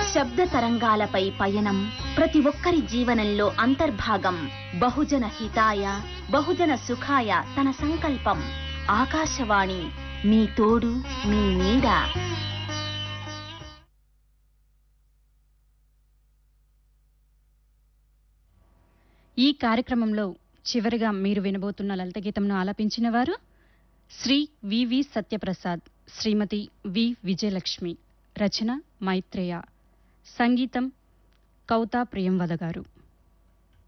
శబ్ద తరంగాలపై పయనం ప్రతి ఒక్కరి జీవనంలో అంతర్భాగం బహుజన హితాయ బహుజన సుఖాయ తన సంకల్పం ఆకాశవాణి మీ తోడు మీ నీడ ఈ కార్యక్రమంలో చివరిగా మీరు వినబోతున్న లలిత గీతంను ఆలపించిన వారు శ్రీ వివి సత్యప్రసాద్ శ్రీమతి వి విజయలక్ష్మి రచన మైత్రేయ సంగీతం కౌతా ప్రియంవద గారు